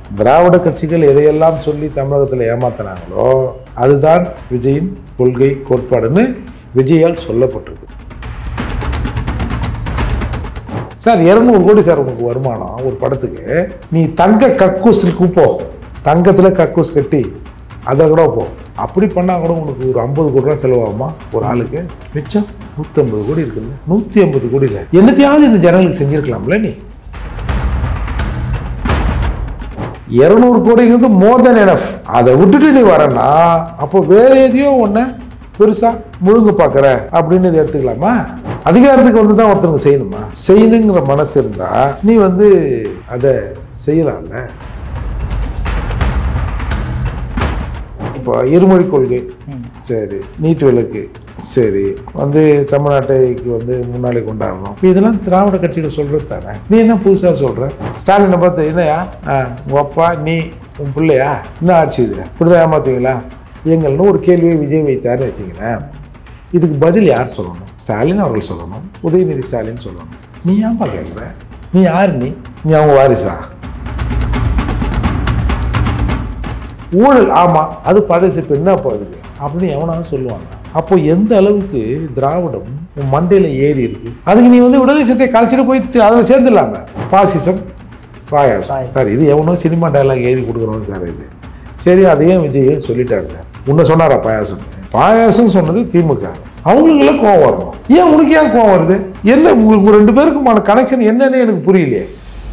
திராவிட கட்சிகள் எதையெல்லாம் சொல்லி தமிழகத்தில் ஏமாத்தினாங்களோ அதுதான் விஜயின் கொள்கை கோட்பாடுன்னு விஜயால் சொல்லப்பட்டிருக்கு சார் இரநூறு கோடி சார் உனக்கு வருமானம் ஒரு படத்துக்கு நீ தங்க கக்கூஸுக்கு போ தங்கத்தில் கக்கூஸ் கட்டி அதில் கூட போ அப்படி பண்ணால் கூட உனக்கு ஒரு ஐம்பது கோடி ரூபா செலவாகுமா ஒரு ஆளுக்கு மிச்சம் நூற்றம்பது கோடி இருக்குல்ல நூற்றி ஐம்பது கோடியில் என்னத்தையாவது இந்த ஜனங்களுக்கு செஞ்சுருக்கலாம்ல நீ இரநூறு கோடிங்கிறது மோர் தென் எனஃப் அதை விட்டுட்டு நீ வரனா அப்போ வேற எதையோ ஒன்று பெருசா முழுங்க பார்க்குற அப்படின்னு இதை எடுத்துக்கலாமா அதிகாரத்துக்கு வந்து தான் ஒருத்தனுக்கு செய்யணுமா செய்யணுங்கிற மனசு இருந்தா நீ வந்து அதை செய்யலாம்ல இப்போ இருமொழி கொள்கை சரி நீட்டு விளக்கு சரி வந்து தமிழ்நாட்டைக்கு வந்து முன்னாடி கொண்டாடணும் இப்ப இதெல்லாம் திராவிட கட்சிகள் சொல்றது தானே நீ என்ன புதுசாக சொல்ற ஸ்டாலினை பார்த்து என்னையா ஆ, உங்க அப்பா நீ உன் பிள்ளையா என்ன ஆட்சி இது இப்படிதான் ஏமாத்துவீங்களா எங்கள்னு ஒரு கேள்வியை விஜய் வைத்தாருன்னு வச்சுங்களேன் இதுக்கு பதில் யார் சொல்லணும் ஸ்டாலின் அவர்கள் சொல்லணும் உதயநிதி ஸ்டாலின் சொல்லணும் நீ ஏன்பா கேட்குற நீ யார் நீ நீ அவங்க வாரிசா ஊழல் ஆமாம் அது பழசு இப்போ என்ன போகுது அப்படின்னு எவனாலும் சொல்லுவாங்க அப்போ எந்த அளவுக்கு திராவிடம் உன் மண்டையில் ஏறி இருக்கு அதுக்கு நீ வந்து விடுதலை சத்தை கழிச்சிட்டு போய் தி- அதில் சேர்ந்துடலாமே பாசிசம் பாயாசம் சார் இது எவனோ சினிமா டைலாக் எழுதி கொடுக்குறோம் சார் இது சரி அதையும் விஜய் சொல்லிட்டார் சார் உன்னை சொன்னாரா பாயாசம் பாயாசம் சொன்னது திமுக அவங்களுக்கெல்லாம் கோவம் வரணும் ஏன் உனக்கு ஏன் கோவம் வருது என்ன உங்களுக்கு ரெண்டு பேருக்குமான கனெக்ஷன் என்னன்னு எனக்கு புரியலையே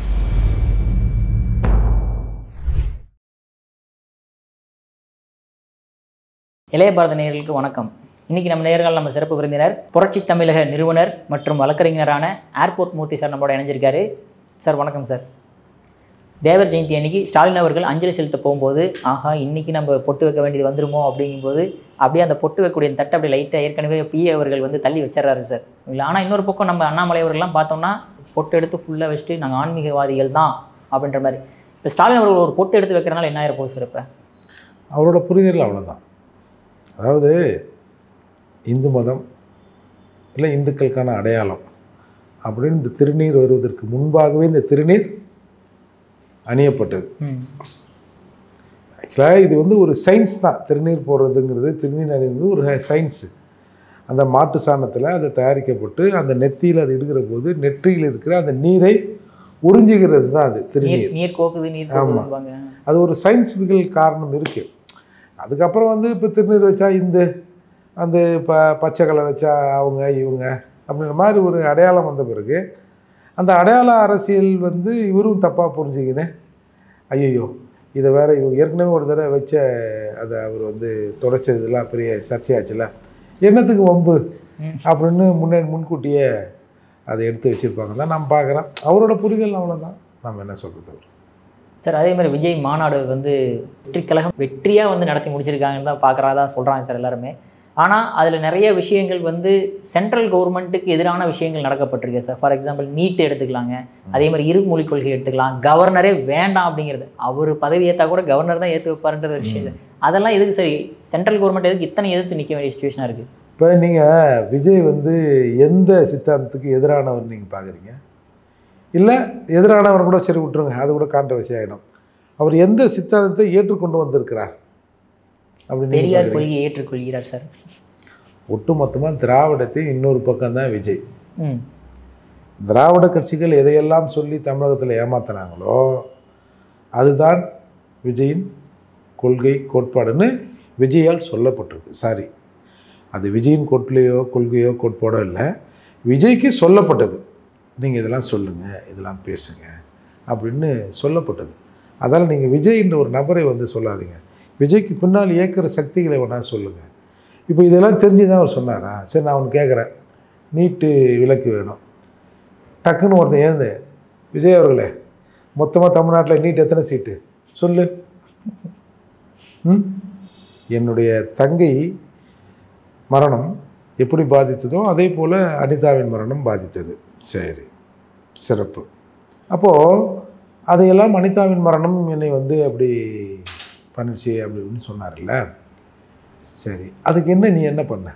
இளைய பாரத நேயர்களுக்கு வணக்கம் இன்னைக்கு நம்ம நேயர்கள் நம்ம சிறப்பு விருந்தினர் புரட்சி தமிழக நிறுவனர் மற்றும் வழக்கறிஞரான ஏர்போர்ட் மூர்த்தி சார் நம்மளோட இணைஞ்சிருக்காரு சார் வணக்கம் சார் தேவர் ஜெயந்தி அன்னைக்கு ஸ்டாலின் அவர்கள் அஞ்சலி செலுத்த போகும்போது ஆஹா இன்னைக்கு நம்ம பொட்டு வைக்க வேண்டியது வந்துருமோ அப்படிங்கும்போது அப்படியே அந்த பொட்டு வைக்கக்கூடிய தட்டை அப்படி லைட்டாக ஏற்கனவே பிஏ அவர்கள் வந்து தள்ளி வச்சிடறாரு சார் இல்லை ஆனால் இன்னொரு பக்கம் நம்ம அண்ணாமலை அவர்கள்லாம் பார்த்தோம்னா பொட்டு எடுத்து ஃபுல்லாக வச்சுட்டு நாங்கள் ஆன்மீகவாதிகள் தான் அப்படின்ற மாதிரி இப்போ ஸ்டாலின் அவர்கள் ஒரு பொட்டு எடுத்து வைக்கிறனால என்ன ஆயிரம் போகுது சார் இப்போ அவரோட புரிதல் அவ்வளோதான் அதாவது இந்து மதம் இல்லை இந்துக்களுக்கான அடையாளம் அப்படின்னு இந்த திருநீர் வருவதற்கு முன்பாகவே இந்த திருநீர் அணியப்பட்டது ம் ஆக்சுவலாக இது வந்து ஒரு சயின்ஸ் தான் திருநீர் போடுறதுங்கிறது திருநீர் அணிவது ஒரு சயின்ஸு அந்த மாட்டு சாணத்தில் அது தயாரிக்கப்பட்டு அந்த நெத்தியில் அது எடுக்கிற போது நெற்றியில் இருக்கிற அந்த நீரை உறிஞ்சுகிறது தான் அது நீர் திருநீர் நீர் கோக்குது நீர் ஆமா. கோக்குதும்பாங்க அது ஒரு சயின்ஸிபிக்கல் காரணம் இருக்குது அதுக்கப்புறம் வந்து இப்போ திருநீர் வச்சா இந்த அந்த ப பச்சை கலர் வச்சா அவங்க இவங்க அப்படின்ற மாதிரி ஒரு அடையாளம் வந்த பிறகு அந்த அடையாள அரசியல் வந்து இவரும் தப்பாக புரிஞ்சுக்கின்னு ஐயோ இதை வேற இவங்க ஏற்கனவே ஒரு தடவை வச்ச அதை அவர் வந்து தொடச்சதெல்லாம் பெரிய சர்ச்சையாச்சுல என்னத்துக்கு வம்பு ம். அப்படின்னு முன்னே முன்கூட்டியே அதை எடுத்து வச்சுருப்பாங்க தான் நான் பார்க்குறேன் அவரோட புரிதல் அவ்வளோதான் நம்ம என்ன சொல்கிறது அவர் சார் அதே மாதிரி விஜய் மாநாடு வந்து வெற்றி கழகம் வெற்றியாக வந்து நடத்தி முடிச்சிருக்காங்கன்னு தான் பார்க்குறதா சொல்கிறாங்க சார் எல்லாருமே ஆனால் அதில் நிறைய விஷயங்கள் வந்து சென்ட்ரல் கவர்மெண்ட்டுக்கு எதிரான விஷயங்கள் நடக்கப்பட்டிருக்கு சார் ஃபார் எக்ஸாம்பிள் நீட் எடுத்துக்கலாங்க அதே மாதிரி இருமொழி கொள்கை எடுத்துக்கலாம் கவர்னரே வேண்டாம் அப்படிங்கிறது அவர் பதவி ஏற்றா கூட கவர்னர் தான் ஏற்று வைப்பாருன்ற ஒரு விஷயம் இல்லை அதெல்லாம் எதுக்கு சரி சென்ட்ரல் கவர்மெண்ட் எதுக்கு இத்தனை எதிர்த்து நிற்க வேண்டிய சுச்சுவேஷனாக இருக்குது இப்போ நீங்கள் விஜய் வந்து எந்த சித்தாந்தத்துக்கு எதிரானவர் நீங்கள் பார்க்குறீங்க இல்லை எதிரானவர் கூட சரி விட்டுருங்க அது கூட கான்ட்ரவர்சி ஆகிடும் அவர் எந்த சித்தாந்தத்தை ஏற்றுக்கொண்டு வந்திருக்கிறார் அப்படின்னு நீங்க பெரியார் பார்க்குறீங்க. கொள்கையை ஏற்றுக்கொள்கிறார் சார் ஒட்டுமொத்தமாக திராவிடத்தின் இன்னொரு பக்கம் தான் விஜய் ம் திராவிட கட்சிகள் எதையெல்லாம் சொல்லி தமிழகத்தில் ஏமாத்தினாங்களோ அதுதான் விஜயின் கொள்கை கோட்பாடுன்னு விஜயால் சொல்லப்பட்டிருக்கு சாரி அது விஜயின் கொட்லையோ கொள்கையோ கோட்பாடோ இல்லை விஜய்க்கு சொல்லப்பட்டது நீங்கள் இதெல்லாம் சொல்லுங்கள் இதெல்லாம் பேசுங்க அப்படின்னு சொல்லப்பட்டது அதால் நீங்கள் விஜய்ன்ற ஒரு நபரை வந்து சொல்லாதீங்க விஜய்க்கு பின்னால் இயக்கிற சக்திகளை வேணால் சொல்லுங்கள் இப்போ இதெல்லாம் தெரிஞ்சு தான் அவர் சொன்னாரா சரி நான் அவனு கேட்குறேன் நீட்டு விலக்கு வேணும் டக்குன்னு ஒருத்தன் எழுந்து விஜய் அவர்களே மொத்தமாக தமிழ்நாட்டில் நீட் எத்தனை சீட்டு சொல்லு ம் என்னுடைய தங்கை மரணம் எப்படி பாதித்ததோ அதே போல் அனிதாவின் மரணம் பாதித்தது சரி சிறப்பு அப்போது அதையெல்லாம் அனிதாவின் மரணம் என்னை வந்து அப்படி பண்ணுச்சு அப்படின்னு சொன்னார்ல சரி அதுக்கு என்ன நீ என்ன பண்ண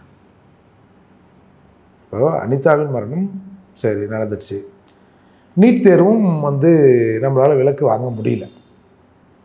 இப்போ அனிதாவின் மரணம் சரி நடந்துடுச்சு நீட் தேர்வும் வந்து நம்மளால் விலக்கு வாங்க முடியல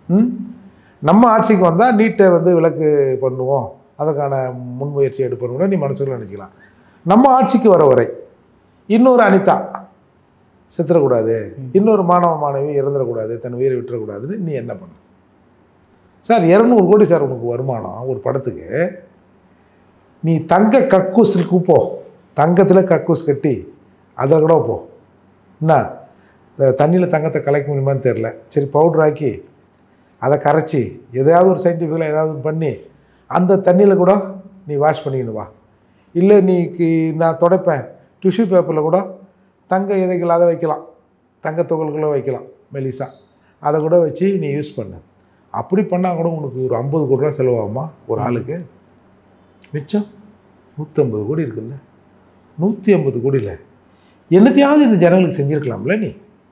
ம் நம்ம ஆட்சிக்கு வந்தால் நீட்டை வந்து விலக்கு பண்ணுவோம் அதற்கான முன்முயற்சி எடுப்போம்னு நீ மனசுக்குள்ள நினச்சிக்கலாம் நம்ம ஆட்சிக்கு வர வரை இன்னொரு அனிதா செத்துறக்கூடாது இன்னொரு மாணவ மாணவி இறந்துடக்கூடாது தன் உயிரை விட்டுறக்கூடாதுன்னு நீ என்ன பண்ண சார் இரநூறு கோடி சார் உனக்கு வருமானம் ஒரு படத்துக்கு நீ தங்க கக்கூஸுக்கு போ தங்கத்தில் கக்கூஸ் கட்டி அதில் கூட போ என்ன தண்ணியில் தங்கத்தை கலைக்க முடியுமான்னு தெரில சரி பவுடர் ஆக்கி அதை கரைச்சி எதையாவது ஒரு சயின்டிஃபிக்கலாக ஏதாவது பண்ணி அந்த தண்ணியில் கூட நீ வாஷ் பண்ணிக்கணும் வா இல்லை நீ கி- நான் துடைப்பேன் டிஷ்யூ பேப்பரில் கூட தங்க இழைகள் அதை வைக்கலாம் தங்க துகள்களை வைக்கலாம் மெலிசா அதை கூட வச்சு நீ யூஸ் பண்ணு அப்படி பண்ணால் கூட உனக்கு ஒரு ஐம்பது கோடி ரூபா செலவாகுமா ஒரு ஆளுக்கு மிச்சம் நூற்றம்பது கோடி இருக்குல்ல நூற்றி ஐம்பது கோடியில் என்னத்தையாவது இந்த ஜனங்களுக்கு செஞ்சுருக்கலாம்ல நீ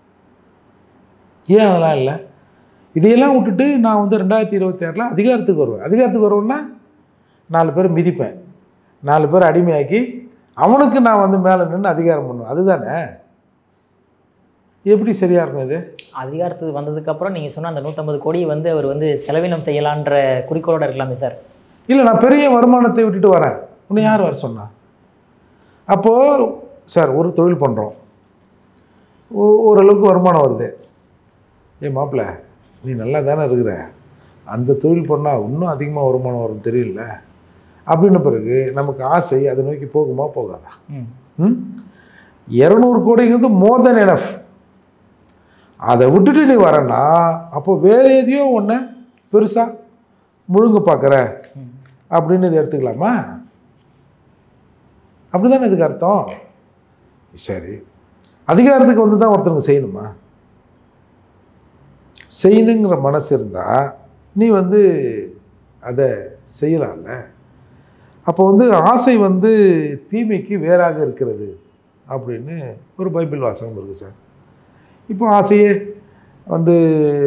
ஏன் அதெல்லாம் இல்லை இதையெல்லாம் விட்டுட்டு நான் வந்து ரெண்டாயிரத்தி இருபத்தி ஆறில் அதிகாரத்துக்கு வருவேன் அதிகாரத்துக்கு வருவேன்னா நாலு பேர் மிதிப்பேன் நாலு பேர் அடிமையாக்கி அவனுக்கு நான் வந்து மேலே நின்று அதிகாரம் பண்ணுவேன் அதுதானே எப்படி சரியாக இருக்கும் இது அதிகாரத்துக்கு வந்ததுக்கப்புறம் நீங்கள் சொன்ன அந்த நூற்றம்பது கோடியை வந்து அவர் வந்து செலவினம் செய்யலான்ற குறிக்கோளோட இருக்கலாமே சார் இல்லை நான் பெரிய வருமானத்தை விட்டுட்டு வரேன் உன்னை யார் வர சொன்னா அப்போது சார் ஒரு தொழில் பண்ணுறோம் ஓரளவுக்கு வருமானம் வருது ஏ மாப்பிள்ள நீ நல்லா தானே இருக்கிற அந்த தொழில் பண்ணால் இன்னும் அதிகமாக வருமானம் வரும் தெரியல அப்படின்ன பிறகு நமக்கு ஆசை அதை நோக்கி போகுமா போகாதா ம் ம் இரநூறு கோடிங்கிறது மோர் தென் எனஃப் அதை விட்டுட்டு நீ வரேன்னா அப்போ வேறு எதையோ ஒன்று பெருசாக முழுங்க பார்க்குற ம். அப்படின்னு இதை எடுத்துக்கலாமா அப்படி தானே இதுக்கு அர்த்தம் சரி அதிகாரத்துக்கு வந்து தான் ஒருத்தனுக்கு செய்யணுமா செய்யணுங்கிற மனசு இருந்தால் நீ வந்து அதை செய்யலாம்ல அப்போ வந்து ஆசை வந்து தீமைக்கு வேறாக இருக்கிறது அப்படின்னு ஒரு பைபிள் வாசகம் இருக்குது சார் இப்போ ஆசையே வந்து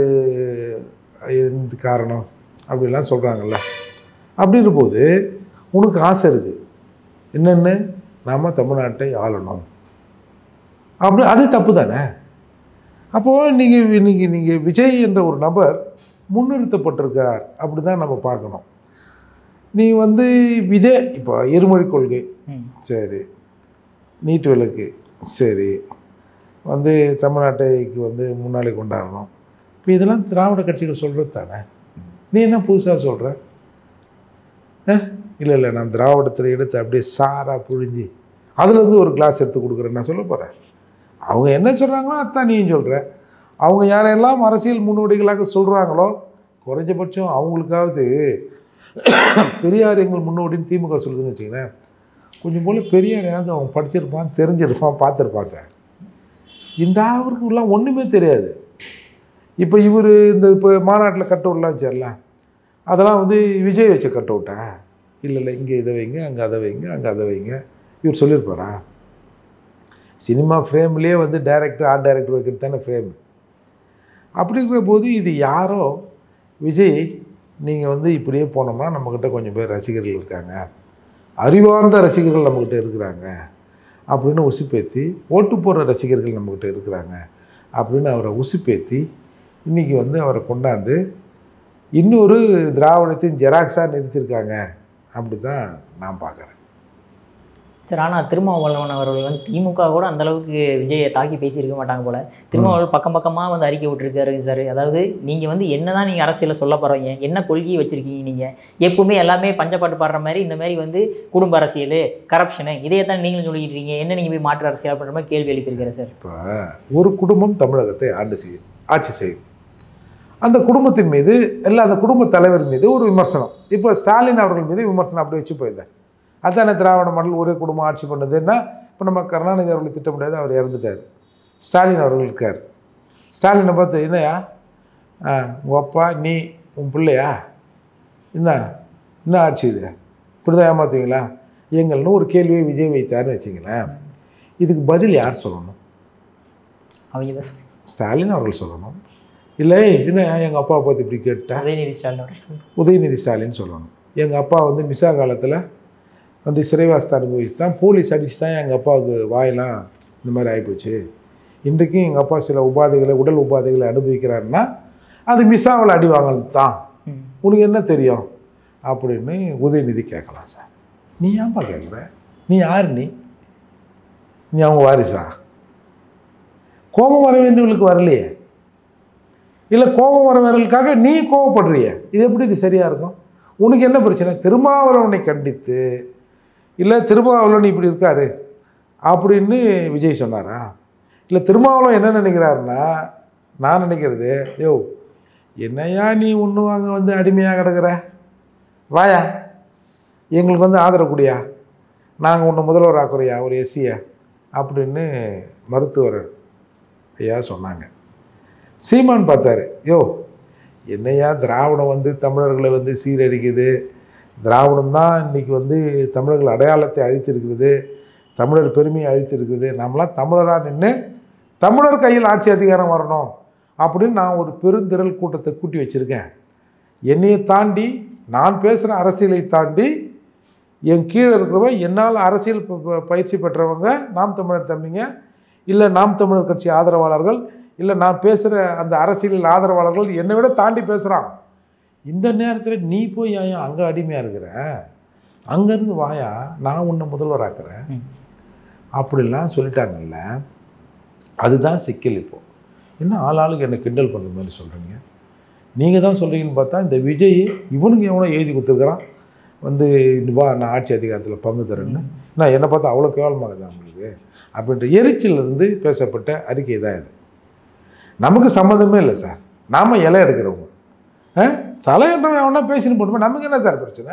எந்த காரணம் அப்படிலாம் சொல்கிறாங்கல்ல அப்படின்ற போது உனக்கு ஆசை இருக்குது என்னென்னு நாம் தமிழ்நாட்டை ஆளணும் அப்படி அது தப்பு தானே அப்போது நீங்கள் இன்னைக்கு நீங்கள் விஜய் என்ற ஒரு நபர் முன்னிறுத்தப்பட்டிருக்கார் அப்படி தான் நம்ம பார்க்கணும் நீ வந்து இதே இப்போ இருமொழி கொள்கை ம் சரி நீட் விளக்கு சரி வந்து தமிழ்நாட்டைக்கு வந்து முன்னாடி கொண்டாடணும் இப்போ இதெல்லாம் திராவிட கட்சிகள் சொல்கிறது தானே நீ என்ன புதுசாக சொல்கிற இல்லை இல்லை நான் திராவிடத்தில் எடுத்து அப்படியே சாராக புழிஞ்சி அதுலேருந்து ஒரு கிளாஸ் எடுத்து கொடுக்குறேன் நான் சொல்ல போகிறேன் அவங்க என்ன சொல்கிறாங்களோ அதான் நீயும் சொல்கிற அவங்க யாரெல்லாம் அரசியல் முன்னோடிகளாக சொல்கிறாங்களோ குறைஞ்சபட்சம் அவங்களுக்காவது பெரியார் எங்கள் முன்னோடின்னு திமுக சொல்லுதுன்னு வச்சுங்களேன் கொஞ்சம் போல் பெரியாரையாவது அவன் படிச்சிருப்பான் தெரிஞ்சிருப்பான் பார்த்துருப்பான் சார் இந்த அவருக்குலாம் ஒன்றுமே தெரியாது இப்போ இவர் இந்த இப்போ மாநாட்டில் கட் அவுட்லாம் வச்சிடலாம் அதெல்லாம் வந்து விஜய் வச்ச கட் அவுட்டா இல்லை இல்லை இங்கே இதை வைங்க அங்கே அதை வைங்க அங்கே அதை வைங்க இவர் சொல்லியிருப்பாரா சினிமா ஃப்ரேம்லேயே வந்து டைரக்டர் ஆர்ட் டைரக்டர் வைக்கிறது தானே ஃப்ரேம் அப்படி இருக்கிற போது இது யாரோ விஜய் நீங்கள் வந்து இப்படியே போனோம்னா நம்மக்கிட்ட கொஞ்சம் பேர் ரசிகர்கள் இருக்காங்க அறிவார்ந்த ரசிகர்கள் நம்மக்கிட்ட இருக்கிறாங்க அப்படின்னு உசுப்பேத்தி ஓட்டு போடுற ரசிகர்கள் நம்மக்கிட்ட இருக்கிறாங்க அப்படின்னு அவரை உசுப்பேத்தி இன்றைக்கி வந்து அவரை கொண்டாந்து இன்னொரு திராவிடத்தின் ஜெராக்ஸாக நிறுத்தியிருக்காங்க அப்படி தான் நான் பார்க்குறேன் சார் ஆனால் திருமாவளவன் அவர்கள் வந்து திமுக கூட அந்த அளவுக்கு விஜயை தாக்கி பேசியிருக்க மாட்டாங்க போல திருமாவளவன் பக்கம் பக்கமாக வந்து அறிக்கை விட்டுருக்காரு சார் அதாவது நீங்கள் வந்து என்ன தான் நீங்கள் அரசியலில் சொல்ல போகிறீங்க என்ன கொள்கையை வச்சுருக்கீங்க நீங்கள் எப்பவுமே எல்லாமே பஞ்சப்பாட்டு பாடுற மாதிரி இந்த மாதிரி வந்து குடும்ப அரசியல் கரப்ஷனு இதையே தான் நீங்களும் சொல்லிட்டு இருக்கீங்க என்ன நீங்கள் போய் மாற்று அரசியல் பண்ணுற மாதிரி கேள்வி எழுப்பியிருக்காரு சார் இப்போ ஒரு குடும்பம் தமிழகத்தை ஆண்டு செய்யும் ஆட்சி செய்யும் அந்த குடும்பத்தின் மீது இல்லை அந்த குடும்ப தலைவர் மீது ஒரு விமர்சனம் இப்போ ஸ்டாலின் அவர்கள் மீது விமர்சனம் அப்படி வச்சு போயிருந்தேன் அதானே திராவிட மாடல் ஒரே குடும்பம் ஆட்சி பண்ணுதுன்னா இப்போ நம்ம கருணாநிதி அவர்களை திட்ட முடியாது அவர் இறந்துட்டார் ஸ்டாலின் அவர்கள் இருக்கார் ஸ்டாலினை பார்த்து என்னையா ஆ உங்கள் அப்பா நீ உன் பிள்ளையா என்ன என்ன ஆட்சி இது இப்படி தான் ஏமாத்துவீங்களா எங்கள்னு ஒரு கேள்வியை விஜய் வைத்தார்னு வச்சிங்களேன் இதுக்கு பதில் யார் சொல்லணும் அவங்க தான் சொல்றாங்க. ஸ்டாலின் அவர்கள் சொல்லணும் இல்லை என்ன எங்கள் அப்பாவை பார்த்து இப்படி கேட்டா உதயநிதி ஸ்டாலின் அவர்கள் சொல்றாங்க. உதயநிதி ஸ்டாலின் சொல்லணும் எங்கள் அப்பா வந்து மிசா காலத்தில் வந்து சிறைவாசத்தை அனுபவிச்சு தான் போலீஸ் அடித்து தான் எங்கள் அப்பாவுக்கு வாயெல்லாம் இந்த மாதிரி ஆகிப்போச்சு இன்றைக்கும் எங்கள் அப்பா சில உபாதைகளை உடல் உபாதைகளை அனுபவிக்கிறாருன்னா அது மிஸ்ஸாவில் அடி வாங்கினது தான் ம். உனக்கு என்ன தெரியும் அப்படின்னு உதயநிதி கேட்கலாம் சார் நீ ஏன்பா கேட்குற நீ யார் நீ நீ அவங்க வாரிசா கோபம் வர வேண்டியவங்களுக்கு வரலையே இல்லை கோபம் வரவர்களுக்காக நீ கோபப்படுறிய இது எப்படி இது சரியாக இருக்கும் உனக்கு என்ன பிரச்சனை திருமாவளவனை கண்டித்து இல்லை திருமாவளவன் இப்படி இருக்காரு அப்படின்னு விஜய் சொன்னாரா இல்லை திருமாவளவன் என்ன நினைக்கிறாருன்னா நான் நினைக்கிறது யோ என்னையா நீ ஒன்று வாங்க வந்து அடிமையாக கிடக்குற வாயா எங்களுக்கு வந்து ஆதரவு குடியா நாங்கள் உன்னை முதல்வர் ஆக்குறையா ஒரு எஸ்சியா அப்படின்னு மருத்துவர் ஐயா சொன்னாங்க சீமான் பார்த்தாரு யோ என்னையா திராவிடம் வந்து தமிழர்களை வந்து சீரழிக்குது திராவிடம் தான் இன்றைக்கி வந்து தமிழர்கள் அடையாளத்தை அழித்திருக்கிறது தமிழர் பெருமையை அழித்திருக்குது நம்மளாம் தமிழராக நின்று தமிழர் கையில் ஆட்சி அதிகாரம் வரணும் அப்படின்னு நான் ஒரு பெருந்திரள் கூட்டத்தை கூட்டி வச்சுருக்கேன் என்னையை தாண்டி நான் பேசுகிற அரசியலை தாண்டி என் கீழே இருக்கிறவங்க என்னால் அரசியல் ப- ப- பயிற்சி பெற்றவங்க நாம் தமிழர் தம்பிங்க இல்லை நாம் தமிழர் கட்சி ஆதரவாளர்கள் இல்லை நான் பேசுகிற அந்த அரசியலில் ஆதரவாளர்கள் என்னை விட தாண்டி பேசுகிறான் இந்த நேரத்தில் நீ போய் ஏன் அங்கே அடிமையாக இருக்கிற அங்கேருந்து வாயா நான் உன்னை முதல்வராக்குறேன் ம். அப்படிலாம் சொல்லிட்டாங்கல்ல அதுதான் சிக்கல் இப்போ என்ன ஆளாளுக்கு என்னை கிண்டல் பண்ணுற மாதிரி சொல்கிறீங்க நீங்கள் தான் சொல்கிறீங்கன்னு பார்த்தா இந்த விஜய் இவனுக்கு எவனோ எழுதி கொடுத்துருக்குறான் வந்து வா நான் ஆட்சி அதிகாரத்தில் பங்கு தரேன்னு நான் என்னை பார்த்தா அவ்வளோ கேவலமாகுது அவங்களுக்கு அப்படின்ற எரிச்சல்ல இருந்து பேசப்பட்ட அறிக்கை தான் இது நமக்கு சம்மந்தமே இல்லை சார் நாம் இலை எடுக்கிறவங்க ஆ தலையன்றவன் அவனா பேசின்னு போட்டுமே நமக்கு என்ன சார் பிரச்சனை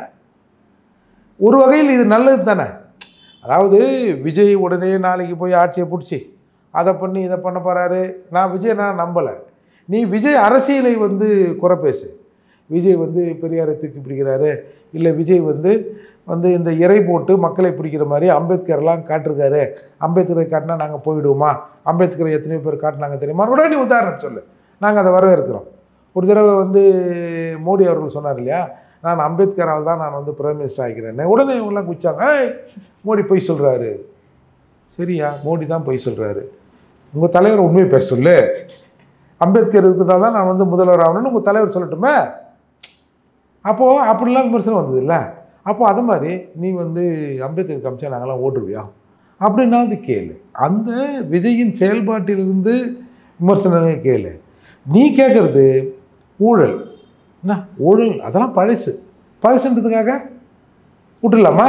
ஒரு வகையில் இது நல்லது தானே அதாவது விஜய் உடனே நாளைக்கு போய் ஆட்சியை பிடிச்சி அதை பண்ணி இதை பண்ண போகிறாரு நான் விஜய் நான் நம்பலை நீ விஜய் அரசியலை வந்து குறை பேசு விஜய் வந்து பெரியாரை தூக்கி பிடிக்கிறாரு இல்லை விஜய் வந்து வந்து இந்த இறை போட்டு மக்களை பிடிக்கிற மாதிரி அம்பேத்கர்லாம் காட்டிருக்காரு அம்பேத்கரை காட்டினா நாங்கள் போயிடுவோமா அம்பேத்கரை எத்தனையோ பேர் காட்டினாங்க தெரியுமா உடனே நீ உதாரணம் சொல்லு நாங்கள் அதை வரவேற்கிறோம் ஒரு தடவை வந்து மோடி அவர்கள் சொன்னார் இல்லையா நான் அம்பேத்கரால் தான் நான் வந்து பிரைம் மினிஸ்டர் ஆகிறேன்னு உடனே இவங்கெல்லாம் குச்சாங்க ஏய் மோடி பொய் சொல்கிறாரு சரியா மோடி தான் பொய் சொல்கிறாரு உங்கள் தலைவர் உண்மையை பேச சொல்லு அம்பேத்கர் இருக்கிறதா தான் நான் வந்து முதல்வர் ஆகணும்னு உங்கள் தலைவர் சொல்லட்டுமே அப்போது அப்படிலாம் விமர்சனம் வந்தது இல்லை அப்போ அது மாதிரி நீ வந்து அம்பேத்கர் காமிச்சா நாங்களாம் ஓட்டுருவியா அப்படின்னாவது கேளு அந்த விஜயின் செயல்பாட்டிலிருந்து விமர்சனங்கள் கேளு நீ கேட்குறது ஊழல் என்ன ஊழல் அதெல்லாம் பழசு பழசுன்றதுக்காக விட்டுலாமா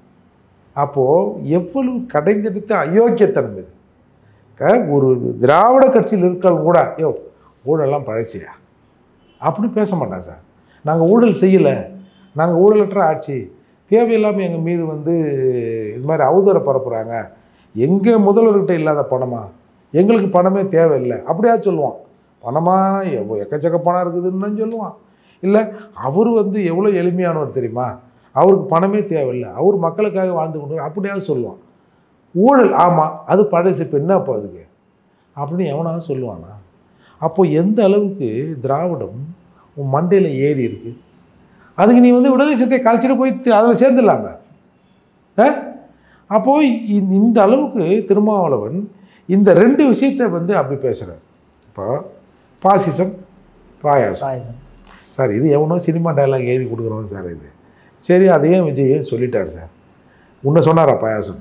அப்போது எவ்வளவு கடைந்தெடுத்த அயோக்கியத்தனம் இது க- ஒரு திராவிட கட்சியில் இருக்கிறவங்க கூட யோ ஊழல்லாம் பழசியா அப்படி பேச மாட்டான் சார் நாங்கள் ஊழல் செய்யலை நாங்கள் ஊழலற்ற ஆட்சி தேவையில்லாமல் எங்கள் மீது வந்து இது மாதிரி அவதூற பரப்புகிறாங்க எங்கள் முதல்வர்கிட்ட இல்லாத பணமா எங்களுக்கு பணமே தேவையில்லை அப்படியா சொல்லுவான் பணமா எவ்வளோ எக்கச்சக்க பணம் இருக்குதுன்னு சொல்லுவான் இல்லை அவர் வந்து எவ்வளோ எளிமையானவர் தெரியுமா அவருக்கு பணமே தேவையில்லை அவர் மக்களுக்காக வாழ்ந்து கொண்டு அப்படியாவது சொல்லுவான் ஊழல் ஆமாம் அது பழசு இப்போ என்ன அப்போ அதுக்கு அப்படின்னு எவனாவது சொல்லுவானா அப்போ எந்த அளவுக்கு திராவிடம் உன் மண்டையில் ஏறி இருக்கு அதுக்கு நீ வந்து விடுதலை சத்தை கழிச்சிட்டு போய் அதில் சேர்ந்துடலாமே ஆ அப்போது இந்த அளவுக்கு திருமாவளவன் இந்த ரெண்டு விஷயத்தை வந்து அப்படி பேசுகிறார் இப்போ பாசிசம் பாயாசம் பாயசம் சார் இது எவனோ சினிமா டயலாக் எழுதி கொடுக்குறவன் சார் இது சரி அதையும் விஜய் சொல்லிட்டார் சார் உன்னை சொன்னாரா பாயாசம்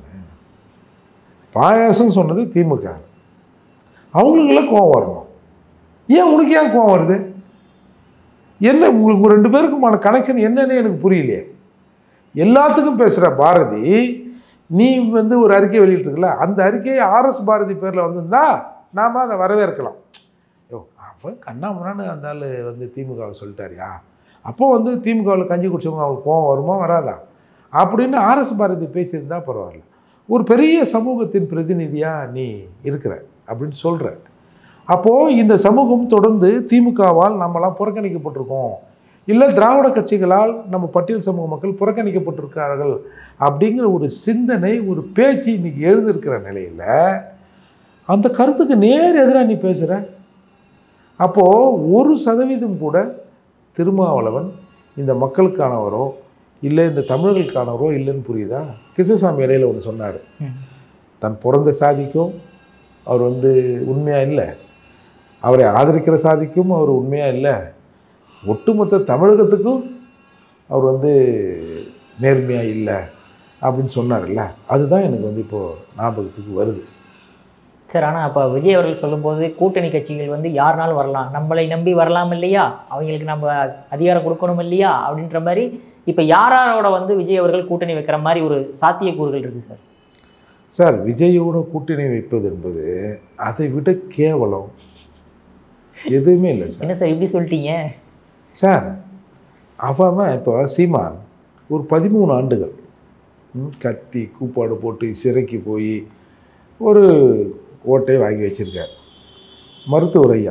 பாயாசம் சொன்னது திமுக அவங்களுக்கெல்லாம் கோவம் வரணும் ஏன் உனக்கு ஏன் கோவம் வருது என்ன உங்களுக்கு உங்க ரெண்டு பேருக்குமான கனெக்ஷன் என்னன்னு எனக்கு புரியலையே எல்லாத்துக்கும் பேசுகிற பாரதி நீ வந்து ஒரு அறிக்கை வெளியிட்டிருக்கல அந்த அறிக்கையை ஆர்எஸ் பாரதி பேரில் வந்திருந்தா நாம் அதை வரவேற்கலாம் யோ அவன் கண்ணாமண்ணான்னு அந்த ஆள் வந்து திமுகவை சொல்லிட்டாரியா அப்போ வந்து திமுகவில் கஞ்சி குடிச்சவங்க அவங்களுக்கு கோவம் வருமா வராதா அப்படின்னு ஆர்எஸ் பாரதி பேசியிருந்தா பரவாயில்ல ஒரு பெரிய சமூகத்தின் பிரதிநிதியாக நீ இருக்கிற அப்படின்னு சொல்கிற அப்போது இந்த சமூகம் தொடர்ந்து திமுகவால் நம்மலாம் புறக்கணிக்கப்பட்டிருக்கோம் இல்லை திராவிட கட்சிகளால் நம்ம பட்டியல் சமூக மக்கள் புறக்கணிக்கப்பட்டிருக்கார்கள் அப்படிங்கிற ஒரு சிந்தனை ஒரு பேச்சு இன்னைக்கு எழுந்திருக்கிற நிலையில் அந்த கருத்துக்கு நேர் எதிராக நீ பேசுகிற அப்போது ஒரு சதவீதம் கூட திருமாவளவன் இந்த மக்களுக்கானவரோ இல்லை இந்த தமிழர்களுக்கானவரோ இல்லைன்னு புரியுதா கிருஷ்ணசாமி இடையில ஒன்று சொன்னார் ம். தன் பிறந்த சாதிக்கும் அவர் வந்து உண்மையாக இல்லை அவரை ஆதரிக்கிற சாதிக்கும் அவர் உண்மையாக இல்லை ஒட்டுமொத்த தமிழகத்துக்கும் அவர் வந்து நேர்மையாக இல்லை அப்படின்னு சொன்னார்ல அதுதான் எனக்கு வந்து இப்போது ஞாபகத்துக்கு வருது சார் ஆனால் அப்போ விஜய் அவர்கள் சொல்லும்போது கூட்டணி கட்சிகள் வந்து யாருனாலும் வரலாம் நம்மளை நம்பி வரலாம் இல்லையா அவங்களுக்கு நம்ம அதிகாரம் கொடுக்கணும் இல்லையா அப்படின்ற மாதிரி இப்போ யாரோட வந்து விஜய் அவர்கள் கூட்டணி வைக்கிற மாதிரி ஒரு சாத்தியக்கூறுகள் இருக்குது சார் சார் விஜயோட கூட்டணி வைப்பது என்பது அதை விட கேவலம் எதுவுமே இல்லை சார் என்ன சார் இப்படி சொல்லிட்டீங்க சார் அவன் இப்போ சீமான் ஒரு பதிமூணு ஆண்டுகள் ம், கத்தி கூப்பாடு போட்டு சிறைக்கு போய் ஒரு ஓட்டை வாங்கி வச்சிருக்கார் மருத்துவர் ஐயா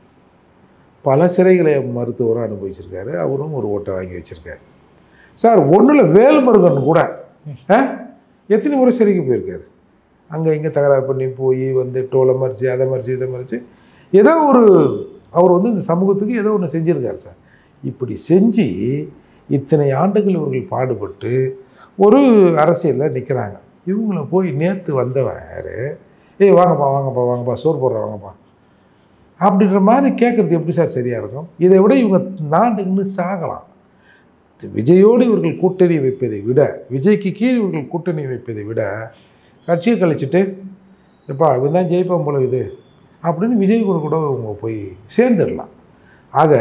பல சிறைகளை மருத்துவரும் அனுபவிச்சிருக்காரு அவரும் ஒரு ஓட்டை வாங்கி வச்சிருக்காரு சார் ஒன்றில் வேல்முருகன் கூட ஆ, எத்தனை முறை சிறைக்கு போயிருக்காரு அங்கே இங்கே தகராறு பண்ணி போய் வந்து டோலை மறிச்சு அதை மறிச்சு இதை மறிச்சு ஏதோ ஒரு அவர் வந்து இந்த சமூகத்துக்கு ஏதோ ஒன்று செஞ்சுருக்காரு சார் இப்படி செஞ்சு இத்தனை ஆண்டுகள் இவர்கள் பாடுபட்டு ஒரு அரசியலில் நிற்கிறாங்க இவங்கள போய் நேற்று வந்தவன் யாரு ஏய் வாங்கப்பா வாங்கப்பா வாங்கப்பா சோறு போடுற வாங்கப்பா அப்படின்ற மாதிரி கேட்குறது எப்படி சார் சரியாக இருக்கும் இதை விட இவங்க நாண்டுன்னு சாகலாம் விஜயோடு இவர்கள் கூட்டணி வைப்பதை விட விஜய்க்கு கீழ் இவர்கள் கூட்டணி வைப்பதை விட கட்சியை கழிச்சிட்டு எப்பா இவன் தான் ஜெயிப்பான் போல இது அப்படின்னு விஜய் கூட கூட இவங்க போய் சேர்ந்துடலாம் ஆக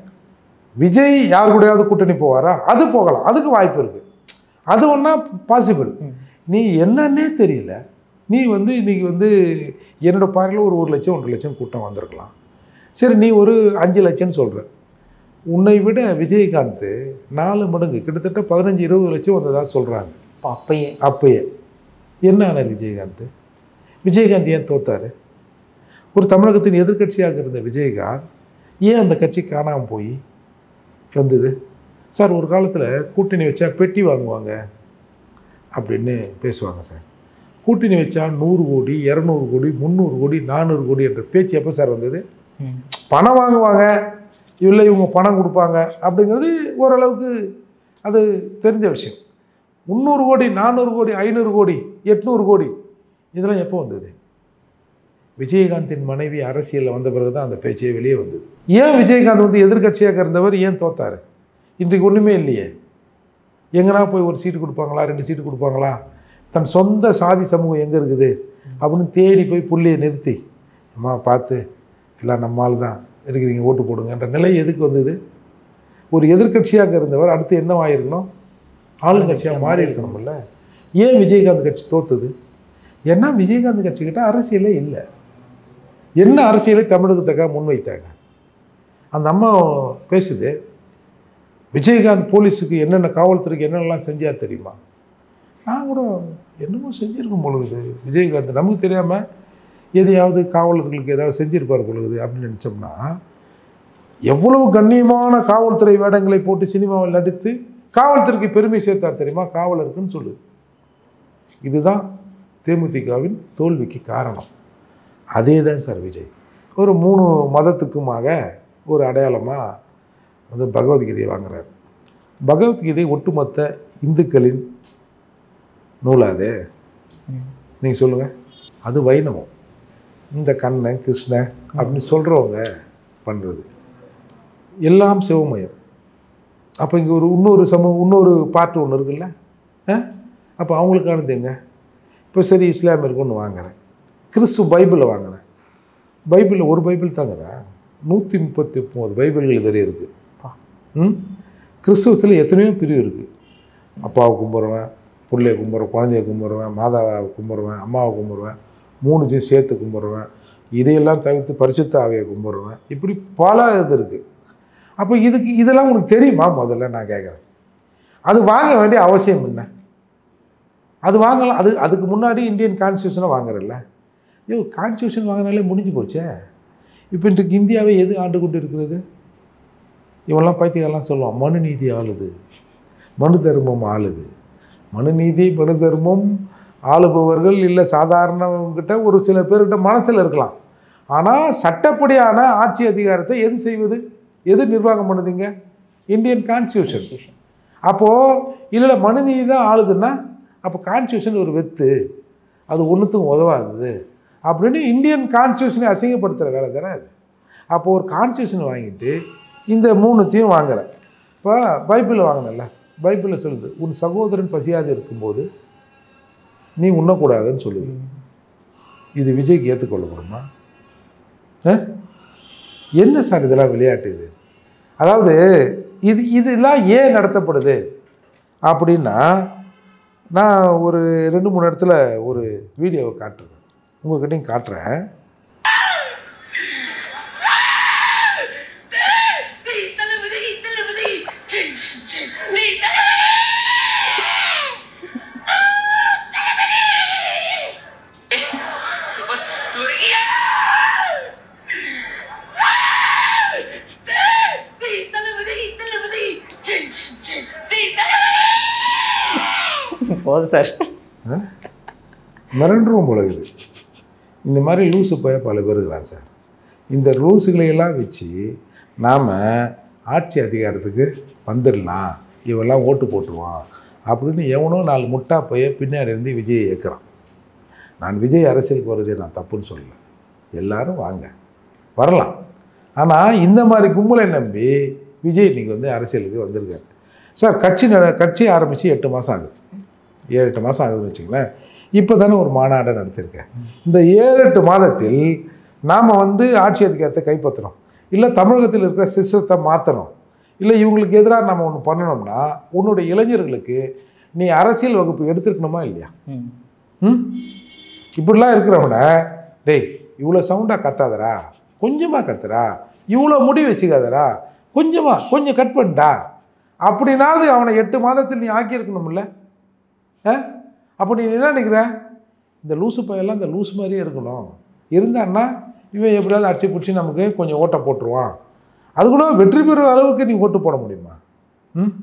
விஜய் யார் கூடயாவது கூட்டணி போவாரா அது போகலாம் அதுக்கு வாய்ப்பு இருக்குது அது ஒன்றா பாசிபிள் ம். நீ என்னன்னே தெரியல நீ வந்து இன்னைக்கு வந்து என்னோட பார்வையில் ஒரு ஒரு லட்சம் ஒன்றரை லட்சம் கூட்டம் வந்திருக்கலாம் சரி நீ ஒரு அஞ்சு லட்சம்னு சொல்கிற உன்னை விட விஜயகாந்த் நாலு மடங்கு கிட்டத்தட்ட பதினஞ்சு இருபது லட்சம் வந்ததா சொல்கிறாங்க இப்போ அப்பயே அப்பயே என்ன ஆனார் விஜயகாந்த் விஜயகாந்த் ஏன் தோத்தாரு ஒரு தமிழகத்தின் எதிர்க்கட்சியாக இருந்த விஜயகாந்த் ஏன் அந்த கட்சி காணாமல் போய் வந்தது சார் ஒரு காலத்தில் கூட்டணி வச்சா பெட்டி வாங்குவாங்க அப்படின்னு பேசுவாங்க சார் கூட்டணி வச்சா நூறு கோடி இரநூறு கோடி முந்நூறு கோடி நானூறு கோடி என்ற பேச்சு எப்போ சார் வந்தது ம். பணம் வாங்குவாங்க இல்லை இவங்க பணம் கொடுப்பாங்க அப்படிங்கிறது ஓரளவுக்கு அது தெரிஞ்ச விஷயம் முந்நூறு கோடி நானூறு கோடி ஐநூறு கோடி எட்நூறு கோடி இதெல்லாம் எப்போ வந்தது விஜயகாந்தின் மனைவி அரசியலில் வந்த பிறகு தான் அந்த பேச்சே வெளியே வந்தது ஏன் விஜயகாந்த் வந்து எதிர்க்கட்சியாக இருந்தவர் ஏன் தோத்தாரு இன்றைக்கு ஒன்றுமே இல்லையே எங்கனா போய் ஒரு சீட்டு கொடுப்பாங்களா ரெண்டு சீட்டு கொடுப்பாங்களா தன் சொந்த சாதி சமூகம் எங்கே இருக்குது அப்படின்னு தேடி போய் புள்ளியை நிறுத்தி அம்மா பார்த்து எல்லாம் நம்மால் தான் இருக்கிறீங்க ஓட்டு போடுங்கன்ற நிலை எதுக்கு வந்தது ஒரு எதிர்க்கட்சியாக இருந்தவர் அடுத்து என்னவாயிருக்கணும் ஆளுங்கட்சியாக மாறி இருக்கணும்ல ஏன் விஜயகாந்த் கட்சி தோத்துது ஏன்னா விஜயகாந்த் கட்சிக்கிட்ட அரசியலே இல்லை என்ன அரசியலை தமிழகத்துக்காக முன்வைத்தாங்க அந்த அம்மா பேசுது விஜயகாந்த் போலீஸுக்கு என்னென்ன காவல்துறைக்கு என்னென்னலாம் செஞ்சார் தெரியுமா நான் கூட என்னமோ செஞ்சுருக்கும் பொழுது விஜயகாந்த் நமக்கு தெரியாமல் எதையாவது காவலர்களுக்கு ஏதாவது செஞ்சிருப்பார் பொழுது அப்படின்னு நினச்சோம்னா எவ்வளவு கண்ணியமான காவல்துறை வேடங்களை போட்டு சினிமாவில் நடித்து காவல்துறைக்கு பெருமை சேர்த்தார் தெரியுமா காவலருக்குன்னு சொல்லுது இதுதான் தேமுதிகவின் தோல்விக்கு காரணம் அதே தான் சார் விஜய் ஒரு மூணு மதத்துக்குமாக ஒரு அடையாளமாக வந்து பகவத்கீதையை வாங்குறாரு பகவத்கீதை ஒட்டுமொத்த இந்துக்களின் நூலாது ம். நீங்கள் சொல்லுங்கள் அது வைணவம் இந்த கண்ணன் கிருஷ்ணன் அப்படின்னு சொல்கிறவங்க பண்ணுறது எல்லாம் சிவமயம் அப்போ இங்கே ஒரு இன்னொரு சமூகம் இன்னொரு பார்ட் ஒன்று இருக்குல்ல ஆ அப்போ அவங்களுக்கானது எங்க இப்போ சரி இஸ்லாமியருக்கு ஒன்று வாங்குறேன் கிறிஸ்து பைபிளை வாங்கினேன் பைபிளில் ஒரு பைபிள் தாங்கதா நூற்றி முப்பத்தி ஒம்பது பைபிள்கள் இதுவரை இருக்குது பா. ம் கிறிஸ்துவத்தில் எத்தனையோ பிரிவு இருக்குது அப்பாவை கும்பிட்றவன் பிள்ளைய கும்பிட்றவன் குழந்தைய கும்பிட்றவன் மாதாவை கும்பிட்றவன் அம்மாவை கும்பிட்றவன் மூணுத்தையும் சேர்த்து கும்பிட்றவன் இதையெல்லாம் தவிர்த்து பரிசுத்த ஆவியை கும்பிட்றவன் இப்படி பல இது இருக்குது அப்போ இதுக்கு இதெல்லாம் உனக்கு தெரியுமா முதல்ல நான் கேட்குறேன் அது வாங்க வேண்டிய அவசியம் என்ன அது வாங்கலாம் அது அதுக்கு முன்னாடி இந்தியன் கான்ஸ்டியூஷனை வாங்குறல்ல ஐயோ கான்ஸ்டியூஷன் வாங்கினாலே முடிஞ்சு போச்சே இப்போ இன்றைக்கு இந்தியாவை எது ஆண்டு கொண்டு இருக்கிறது இவெல்லாம் பைத்தியக்காரெல்லாம் சொல்லுவான் மனு நீதி ஆளுது மனு தர்மம் ஆளுது மனு நீதி மனு தர்மம் ஆளுபவர்கள் இல்லை சாதாரணவங்கிட்ட ஒரு சில பேர்கிட்ட மனசில் இருக்கலாம் ஆனால் சட்டப்படியான ஆட்சி அதிகாரத்தை எது செய்வது எது நிர்வாகம் பண்ணுதுங்க இந்தியன் கான்ஸ்டியூஷன் அப்போது இல்லை மனுநீதி தான் ஆளுதுன்னா அப்போ கான்ஸ்டியூஷன் ஒரு வெத்து அது ஒன்றுத்துக்கும் உதவாது அப்படின்னு இந்தியன் கான்ஸ்டியூஷனை அசிங்கப்படுத்துகிற வேலை தானே அது அப்போ ஒரு கான்ஸ்டியூஷன் வாங்கிட்டு இந்த மூணுத்தையும் வாங்குறேன் இப்போ பைபிளில் வாங்கினல பைபிளில் சொல்லுது உன் சகோதரன் பசியாது இருக்கும்போது நீ உண்ணக்கூடாதுன்னு சொல்லுது இது விஜய்க்கு ஏற்றுக்கொள்ளப்படுமா ஆ? என்ன சார் இதெல்லாம் விளையாட்டு இது அதாவது இது இதெல்லாம் ஏன் நடத்தப்படுது அப்படின்னா நான் ஒரு ரெண்டு மூணு இடத்துல ஒரு வீடியோவை காட்டுறேன் உங்ககிட்டயும் காட்டுறேன் நீ தளபதி தளபதி நீ தளபதி சுப- சூர்யா! நீ தளபதி தளபதி நீ தளபதி போதும் சார் மிரண்டுருவோம் போல இது இந்த மாதிரி லூசு போய பல பேர் இருக்கிறாங்க சார் இந்த ரூல்ஸுகளை எல்லாம் வச்சு நாம் ஆட்சி அதிகாரத்துக்கு வந்துடலாம் இவெல்லாம் ஓட்டு போட்டுருவான் அப்படின்னு எவனோ நாலு முட்டா போய் பின்னாடி இருந்து விஜயை ஏற்கிறான் நான் விஜய் அரசியலுக்கு வருதே நான் தப்புன்னு சொல்லல எல்லாரும் வாங்க வரலாம் ஆனால் இந்த மாதிரி கும்பலை நம்பி விஜய் இன்னைக்கு வந்து அரசியலுக்கு வந்திருக்காரு சார் கட்சி நட- கட்சி ஆரம்பித்து எட்டு மாதம் ஆகுது ஏழு எட்டு மாதம் ஆகுதுன்னு வச்சுங்களேன் இப்போ தானே ஒரு மாநாடை நடத்தியிருக்கேன் இந்த ஏழு எட்டு மாதத்தில் நாம் வந்து ஆட்சி அதிகாரத்தை கைப்பற்றணும் இல்லை தமிழகத்தில் இருக்கிற சிஸ்டத்தை மாற்றணும் இல்லை இவங்களுக்கு எதிராக நம்ம ஒன்று பண்ணணும்னா உன்னுடைய இளைஞர்களுக்கு நீ அரசியல் வகுப்பு எடுத்துருக்கணுமா இல்லையா ம் ம் இப்படிலாம் இருக்கிறவன டேய் இவ்வளோ சவுண்டாக கத்தாதடா கொஞ்சமாக கத்துறா இவ்வளோ முடி வச்சுக்காதடா கொஞ்சமாக கொஞ்சம் கட் பண்ணிட்டா அப்படின்னாவது அவனை எட்டு மாதத்தில் நீ ஆக்கியிருக்கணும்ல ஆ அப்போ நீ என்ன நினைக்கிற இந்த லூசு பையெல்லாம் இந்த லூஸ் மாதிரியே இருக்கணும் இருந்தான்னா இவன் எப்படியாவது அடிச்சு பிடிச்சி நமக்கு கொஞ்சம் ஓட்டை போட்டுருவான் அது கூட வெற்றி பெறுற அளவுக்கு நீ ஓட்டு போட முடியுமா ம்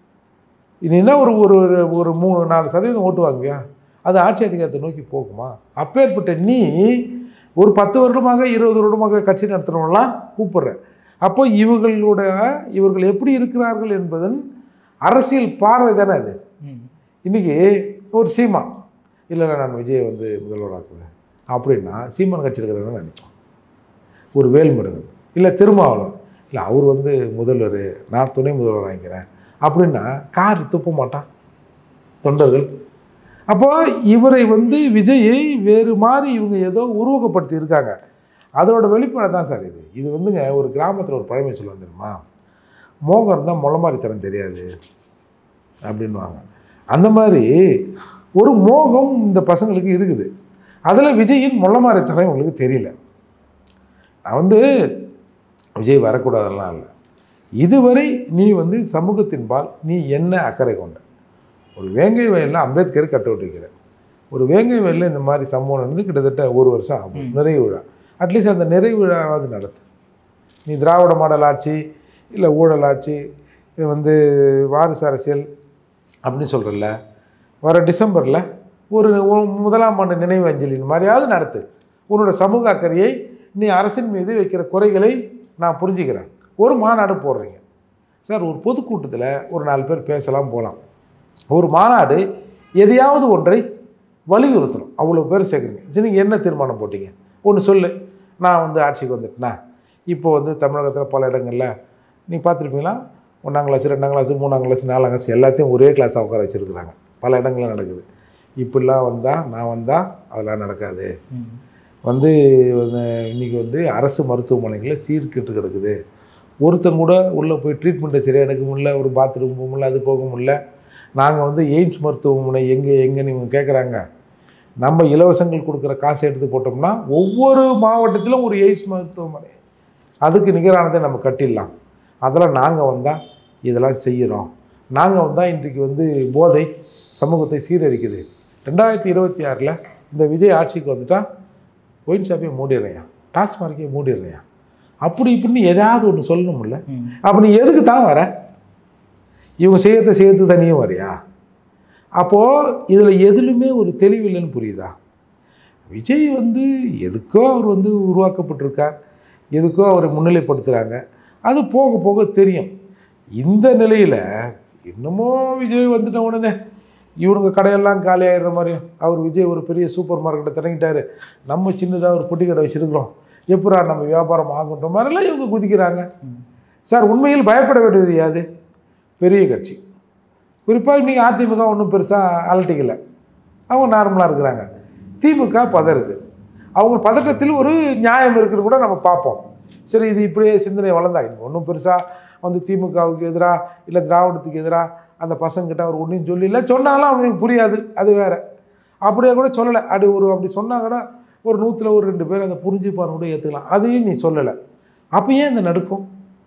இது என்ன ஒரு ஒரு ஒரு- ஒரு மூணு நாலு சதவீதம் ஓட்டு வாங்குவியா அது ஆட்சி அதிகாரத்தை நோக்கி போகுமா அப்பேற்பட்ட நீ ஒரு பத்து வருடமாக இருபது வருடமாக கட்சி நடத்துகிறவங்களாம் கூப்பிடுற அப்போ இவர்களோட இவர்கள் எப்படி இருக்கிறார்கள் என்பதன் அரசியல் பார்வை தானே அது ம் இன்றைக்கி ஒரு சீமா இல்லை இல்லை நான் விஜயை வந்து முதல்வராக்குவேன் அப்படின்னா சீமான் கட்சியில் இருக்கிறவங்க நினைப்பான் ஒரு வேல்முருகன் இல்லை திருமாவளவன் இல்லை அவர் வந்து முதல்வர் நான் துணை முதல்வர் வாங்கிக்கிறேன் அப்படின்னா கார் துப்ப மாட்டான் தொண்டர்கள் அப்போ இவரை வந்து விஜயை வேறு மாதிரி இவங்க ஏதோ உருவகப்படுத்தி இருக்காங்க அதோட வெளிப்பாடு தான் சார் இது இது வந்துங்க ஒரு கிராமத்தில் ஒரு பழமை சொல்லுவாங்க தெரியுமா மோகம் இருந்தால் முளமாரித்தனம் தெரியாது அப்படின்வாங்க அந்த மாதிரி ஒரு மோகம் இந்த பசங்களுக்கு இருக்குது அதில் விஜயின் முள்ளமாரித்தனம் இவங்களுக்கு தெரியல நான் வந்து விஜய் வரக்கூடாதெல்லாம் இல்லை இதுவரை நீ வந்து சமூகத்தின்பால் நீ என்ன அக்கறை கொண்ட ஒரு வேங்கை வயலில் அம்பேத்கர் கட்ட விட்டுக்கிற ஒரு வேங்கை வயலில் இந்த மாதிரி சம்பவம் நடந்து கிட்டத்தட்ட ஒரு வருஷம் ஆகும் ம். நிறைவு விழா அட்லீஸ்ட் அந்த நிறைவு விழாவாவது நடத்து நீ திராவிட மாடல் ஆட்சி இல்லை ஊழல் ஆட்சி இது வந்து வாரிசு அரசியல் அப்படின்னு சொல்கிறல்ல வர டிசம்பரில் ஒரு ஒரு முதலாம் ஆண்டு நினைவு அஞ்சலின் மாதிரியாவது நடத்து உன்னோட சமூக அக்கறையை நீ அரசின் மீது வைக்கிற குறைகளை நான் புரிஞ்சுக்கிறேன் ஒரு மாநாடு போடுறீங்க சார் ஒரு பொதுக்கூட்டத்தில் ஒரு நாலு பேர் பேசலாம் போகலாம் ஒரு மாநாடு எதையாவது ஒன்றை வலியுறுத்தணும் அவ்வளோ பேர் சேர்க்குறீங்க சரி நீங்கள் என்ன தீர்மானம் போட்டீங்க ஒன்று சொல்லு நான் வந்து ஆட்சிக்கு வந்துட்டேனா இப்போ வந்து தமிழகத்தில் பல இடங்களில் நீ பார்த்துருப்பீங்களா ஒன்றாம் கிளாஸ் ரெண்டாம் கிளாஸ் மூணாம் கிளாஸ் நாலாம் கிளாஸ் எல்லாத்தையும் ஒரே கிளாஸாக உட்கார வச்சுருக்குறாங்க பல இடங்களில் நடக்குது இப்படிலாம் வந்தால் நான் வந்தால் அதெல்லாம் நடக்காது ம் வந்து வந்து இன்னைக்கு வந்து அரசு மருத்துவமனைகளில் சீர்கெட்டு கிடக்குது ஒருத்தன் கூட உள்ளே போய் ட்ரீட்மெண்ட்டை சரியாக எடுக்க முடியல ஒரு பாத்ரூம் போக முடியல அது போக முடியல நாங்கள் வந்து எய்ம்ஸ் மருத்துவமனை எங்கே எங்கேன்னு இவங்க கேட்குறாங்க நம்ம இலவசங்கள் கொடுக்குற காசை எடுத்து போட்டோம்னா ஒவ்வொரு மாவட்டத்திலும் ஒரு எய்ம்ஸ் மருத்துவமனை அதுக்கு நிகரானதை நம்ம கட்டிடலாம் அதெல்லாம் நாங்கள் வந்தால் இதெல்லாம் செய்கிறோம் நாங்கள் வந்தால் இன்றைக்கு வந்து போதை சமூகத்தை சீரழிக்குது ரெண்டாயிரத்தி இருபத்தி ஆறில் இந்த விஜய் ஆட்சிக்கு வந்துட்டா ஒயின் ஷாப்பையும் மூடிடுறேன் டாஸ்மார்க்கையும் மூடிடுறேன் அப்படி இப்படின்னு எதாவது ஒன்று சொல்லணும்ல ம் அப்போ நீ எதுக்கு தான் வர இவங்க செய்யறத செய்யறது தனியும் வரியா அப்போது இதில் எதுலுமே ஒரு தெளிவில்லைன்னு புரியுதா விஜய் வந்து எதுக்கோ அவர் வந்து உருவாக்கப்பட்டிருக்கார் எதுக்கோ அவரை முன்னிலைப்படுத்துகிறாங்க அது போக போக தெரியும் இந்த நிலையில் இன்னமும் விஜய் வந்துட்ட உடனே இவனுங்க கடையெல்லாம் காலி ஆகிடுற மாதிரியும் அவர் விஜய் ஒரு பெரிய சூப்பர் மார்க்கெட்டை தொடங்கிட்டாரு நம்ம சின்னதாக ஒரு பொட்டி கடை வச்சுருக்கிறோம் எப்படா நம்ம வியாபாரம் ஆகுன்ற மாதிரிலாம் இவங்க குதிக்கிறாங்க ம். சார் உண்மையில் பயப்பட வேண்டியது யாது பெரிய கட்சி குறிப்பாக இன்றைக்கி அதிமுக ஒன்றும் பெருசாக அலட்டிக்கல அவங்க நார்மலாக இருக்கிறாங்க திமுக பதறுது அவங்க பதட்டத்தில் ஒரு நியாயம் இருக்குன்னு கூட நம்ம பார்ப்போம் சரி இது இப்படியே சிந்தனை வளர்ந்தா ஒன்றும் பெருசாக வந்து திமுகவுக்கு எதிராக இல்லை திராவிடத்துக்கு எதிராக அந்த பசங்கிட்ட அவர் ஒன்றையும் சொல்லல சொன்னாலும் அவங்களுக்கு புரியாது அது வேற அப்படியே கூட சொல்லலை அப்படி ஒரு அப்படி சொன்னா கூட ஒரு நூற்றில் ஒரு ரெண்டு பேர் அதை புரிஞ்சுப்பான்னு கூட ஏற்றுக்கலாம் அதையும் நீ சொல்லலை அப்போ ஏன் இந்த நடுக்கம்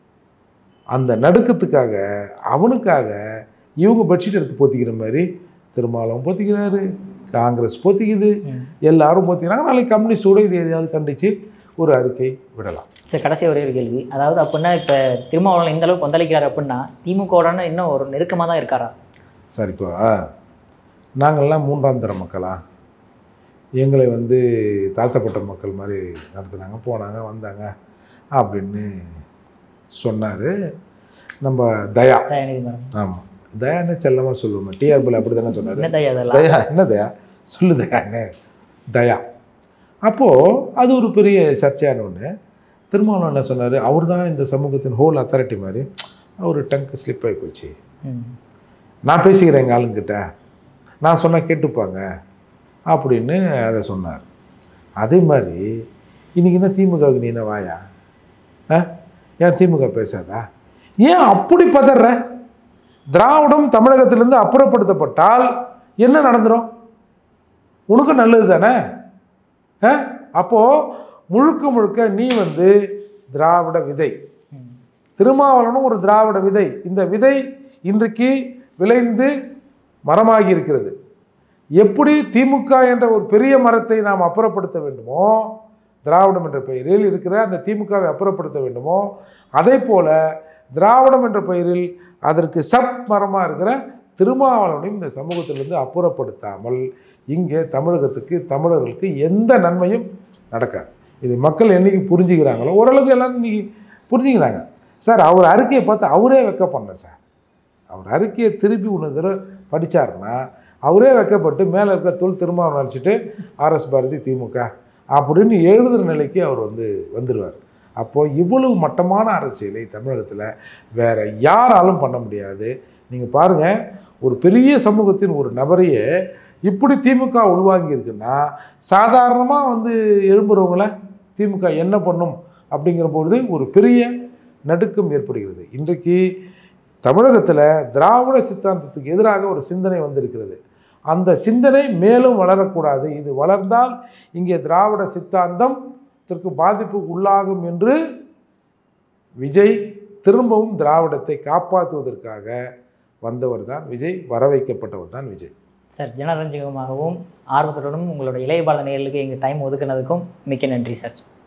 அந்த நடுக்கத்துக்காக அவனுக்காக இவங்க பெட்ஷீட் எடுத்து போத்திக்கிற மாதிரி திருமாவளவன் போத்திக்கிறாரு காங்கிரஸ் போத்திக்குது ம். எல்லாரும் போத்திக்கிறாங்க நாளைக்கு கம்யூனிஸ்டோட இது எதையாவது கண்டித்து ஒரு அறிக்கை விடலாம் சார் கடைசி ஒரே ஒரு கேள்வி அதாவது அப்படின்னா இப்போ திருமாவளவன் இந்த அளவுக்கு கொந்தளிக்கிறார் அப்படின்னா திமுகவுடனே இன்னும் ஒரு நெருக்கமாக தான் இருக்காரா சார் இப்போ நாங்கள்லாம் மூன்றாம் தர மக்களா எங்களை வந்து தாழ்த்தப்பட்ட மக்கள் மாதிரி நடத்துனாங்க போனாங்க வந்தாங்க அப்படின்னு சொன்னார் நம்ம தயா தயாநிதி மேடம் ஆமாம் தயான்னு செல்லமாக சொல்லுவோம் டிஆர்பியில் அப்படி தானே சொன்னார் என்ன தயா அதெல்லாம் தயா என்ன தயா சொல்லு தயான்னு தயா அப்போது அது ஒரு பெரிய சர்ச்சையான ஒன்று திருமாவளவன் என்ன சொன்னார் அவர் தான் இந்த சமூகத்தின் ஹோல் அத்தாரிட்டி மாதிரி அவர் டங்கு ஸ்லிப் ஆகி போச்சு ம். நான் பேசிக்கிறேன் எங்கள் ஆளுங்கிட்ட நான் சொன்னால் கேட்டுப்பாங்க அப்படின்னு அதை சொன்னார் அதே மாதிரி இன்றைக்கி என்ன திமுகவுக்கு நீ என்ன வாயா ஆ ஏன் திமுக பேசாதா ஏன் அப்படி பதற திராவிடம் தமிழகத்திலிருந்து அப்புறப்படுத்தப்பட்டால் என்ன நடந்துரும் உனக்கு நல்லது தானே ஆ அப்போது முழுக்க முழுக்க நீ வந்து திராவிட விதை ம். திருமாவளவனும் ஒரு திராவிட விதை இந்த விதை இன்றைக்கு விளைந்து மரமாகி இருக்கிறது எப்படி திமுக என்ற ஒரு பெரிய மரத்தை நாம் அப்புறப்படுத்த வேண்டுமோ திராவிடம் என்ற பெயரில் இருக்கிற அந்த திமுகவை அப்புறப்படுத்த வேண்டுமோ அதே போல திராவிடம் என்ற பெயரில் அதற்கு சப் மரமாக இருக்கிற திருமாவளவனையும் இந்த சமூகத்திலிருந்து அப்புறப்படுத்தாமல் இங்கே தமிழகத்துக்கு தமிழர்களுக்கு எந்த நன்மையும் நடக்காது இது மக்கள் என்னைக்கு புரிஞ்சுக்கிறாங்களோ ஓரளவுக்கு எல்லாரும் இன்னைக்கு புரிஞ்சுக்கிறாங்க சார் அவர் அறிக்கையை பார்த்து அவரே வெக்க பண்ணார் சார் அவர் அறிக்கையை திருப்பி ஒன்று தடவை படித்தாருன்னா அவரே வெக்கப்பட்டு மேலே இருக்கிற தொல் திருமாவளவன் நினச்சிட்டு ஆர்எஸ் பாரதி திமுக அப்படின்னு எழுதுகிற நிலைக்கு அவர் வந்து வந்துடுவார் அப்போது இவ்வளவு மட்டமான அரசியலை தமிழகத்தில் வேற யாராலும் பண்ண முடியாது நீங்கள் பாருங்கள் ஒரு பெரிய சமூகத்தின் ஒரு நபரையே இப்படி திமுக உள்வாங்கி இருக்குன்னா சாதாரணமாக வந்து எழும்புறவங்கள திமுக என்ன பண்ணும் அப்படிங்கிற பொழுது ஒரு பெரிய நடுக்கம் ஏற்படுகிறது இன்றைக்கு தமிழகத்தில் திராவிட சித்தாந்தத்துக்கு எதிராக ஒரு சிந்தனை வந்திருக்கிறது அந்த சிந்தனை மேலும் வளரக்கூடாது இது வளர்ந்தால் இங்கே திராவிட சித்தாந்தத்திற்கு பாதிப்பு உள்ளாகும் என்று விஜய் திரும்பவும் திராவிடத்தை காப்பாற்றுவதற்காக வந்தவர் தான் விஜய் வர வைக்கப்பட்டவர் தான் விஜய் சார் ஜனரஞ்சகமாகவும் ஆர்வத்துடனும் உங்களோட இளைய பால நேயர்களுக்கு எங்கள் டைம் ஒதுக்குனதுக்கும் மிக்க நன்றி சார்